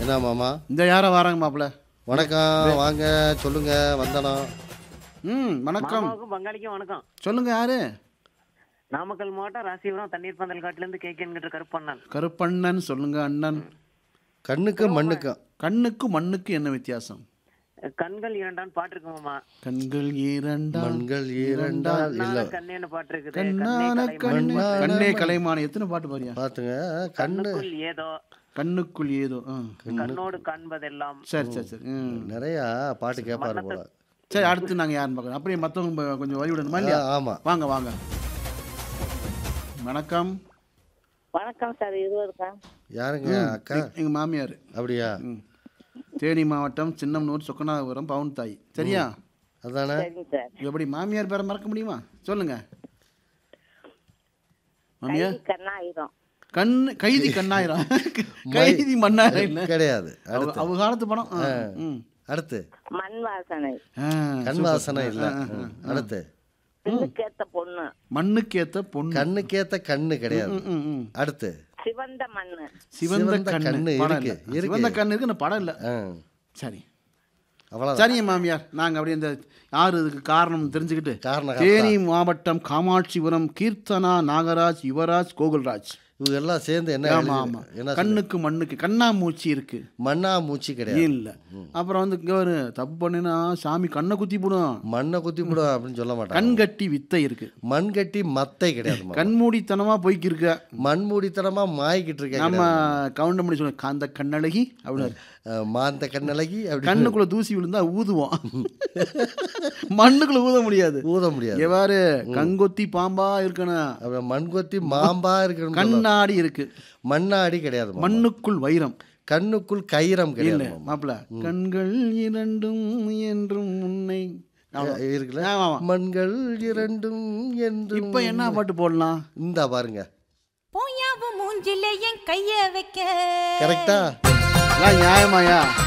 என்ன மாமா இந்த யாரை வராங்க மாப்பிள்ள வணக்கம் வாங்க சொல்லுங்க வந்தனம் ம் வணக்கம் மாமாவுக்கும் பங்காளிக்கும் வணக்கம் சொல்லுங்க யாரு நாமக்கல் மாவட்டம் ராசிபுரம் தண்ணீர் பந்தல் காட்டுல இருந்து கே கேன்கிற கருப்பண்ணன் கருப்பண்ணன் சொல்லுங்க அண்ணன் கண்ணுக்கும் மண்ணுக்கும் கண்ணுக்கும் மண்ணுக்கு என்ன வித்தியாசம் கண்கள் இரண்டான் பாட்டு இருக்கு மாமா கண்கள் இரண்டா மண்கள் இரண்டால் இல்ல கண்ணான கண்ணேன்னு பாட்டு இருக்குது கண்ணான கண்ணே கண்ணு கலைமான். கண்ணே கலைமான எத்தனை பாட்டு பாரியா பாத்துங்க கண்ணு கண்ணுக்குள் ஏதோ கண்ணுக்குள் ஏதோ ஆ. கண்ணோடு காண்பதெல்லாம் சரி சரி சரி ம். நிறைய பாட்டு கேட்பாரு போல சரி அடுத்து நாங்க யாருன்னு பார்க்கணும் அப்படியே மற்றவங்க கொஞ்சம் வழி விடணுமா இல்லையா ஆ, ஆமா வாங்க வாங்க வணக்கம் வணக்கம் சார் இருவருக்கா யாருங்க அக்கா எங்க- எங்க மாமியார் அப்படியா ம். தேனி மாவட்டம் சின்னம்னூர் சொக்கநாதபுரம் பவுன் தாய் சரியா அதானே சரிங்க சார் எப்படி மாமியார் பேரை மறக்க முடியுமா சொல்லுங்க மாமியார் கைதி கண்ணாயிரம் கண் கைதி கண்ணாயிரம் கைதி மண்ணாயிரம் இல்ல கிடையாது அவ அவ காலத்து படம் ஆ, ம். அடுத்து மண் வாசனை ஆ, கண் வாசனை இல்ல ம். அடுத்து பின்னுக்கேத்த பொண்ணு மண்ணுக்கேத்த பொண்ணு கண்ணுக்கேத்த கண்ணு கிடையாது ம், ம், ம். அடுத்து சிவந்த மண்ணு சிவந்த சிவந்த கண்ணு கண்ணு படம் இருக்கு, இல்ல. இருக்கு. சிவந்த கண்ணு இருக்கு இந்த படம் இல்ல ஆ, சரி அவ்வளவுதான் சரிங்க மாமியார் நாங்க அப்படியே இந்த யாரு இதுக்கு காரணம் தெரிஞ்சுக்கிட்டு காரணம் தேனி மாவட்டம் காமாட்சிபுரம் கீர்த்தனா நாகராஜ் யுவராஜ் கோகுல்ராஜ் இவங்க எல்லாம் சேர்ந்து என்ன ஆமா எழுதி- ஆமா என்ன கண்ணுக்கு மண்ணுக்கு கண்ணாமூச்சி இருக்கு மண்ணா மூச்சு கிடையாது இல்ல அப்புறம் வந்து இங்க ஒரு தப்பு பண்ணினா சாமி கண்ணை குத்தி போடும் மண்ணை குத்தி போடும் அப்படின்னு சொல்ல மாட்டாங்க கண் கட்டி வித்தை இருக்கு மண் கட்டி மத்தை கிடையாது மாமா. கண்மூடித்தனமா போய்க்கு இருக்க மண்மூடித்தனமா மாய்கிட்டு இருக்கேன் நம்ம கவுண்டம் பண்ணி சொல்ல காந்த கண்ணழகி அப்படின்னு அஹ், மாந்த கண்ணழகி அப்படி கண்ணுக்குள்ள தூசி விழுந்தா ஊதுவோம் மண்ணுக்குள்ள ஊத முடியாது ஊத முடியாது எவ்வாறு கங்கொத்தி பாம்பா இருக்கணும் அப்புறம் மண் கொத்தி மாம்பா இருக்கணும் சொல்ல- கண்ணாடி இருக்கு மண்ணாடி கிடையாது மாமா. மண்ணுக்குள் வைரம் கண்ணுக்குள் கயிறம் இல்ல கிடையாது மாமா. மாப்பிள கண்கள் இரண்டும் என்றும் உன்னை அவ்வளவு. அஹ், இருக்குல்ல ஆமா, ஆமா. மண்கள் இரண்டும் என்று இப்ப என்ன பாட்டு போடலாம் இந்த பாருங்க போயாவும் மூஞ்சில என் கைய வைக்க கரெக்டா எல்லாம் நியாயமாயா